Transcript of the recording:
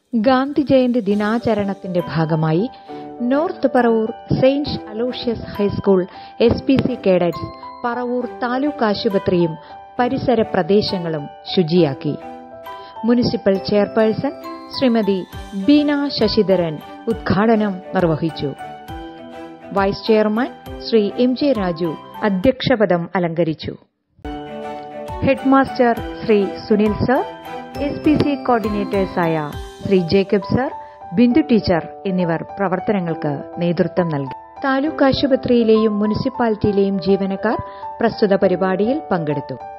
ഗാന്ധി ജയന്തി ദിനാചരണത്തിന്റെ ഭാഗമായി north Paravur saint Aloysius high school S P C cadets Paravur taluk ആശുപത്രിയും പരിസര പ്രദേശങ്ങളും ശുചിയാക്കി മുനിസിപ്പൽ ചെയർപേഴ്സൺ ശ്രീമതി ബീന ശശിധരൻ ഉദ്ഘാടനം നിർവഹിച്ചു vice chairman Shri M J Raju അധ്യക്ഷപദം അലങ്കരിച്ചു headmaster Shri Sunil sir S P C കോർഡിനേറ്റേഴ്സായ Shri Jacob sir Bindu teacher എന്നിവർ പ്രവർത്തനങ്ങൾക്ക് നേതൃത്വം നൽകി താലൂക്ക് ആശുപത്രിയിലെയും മുനിസിപ്പാലിറ്റിയിലെയും ജീവനക്കാർ പ്രസ്തുത പരിപാടിയിൽ പങ്കെടുത്തു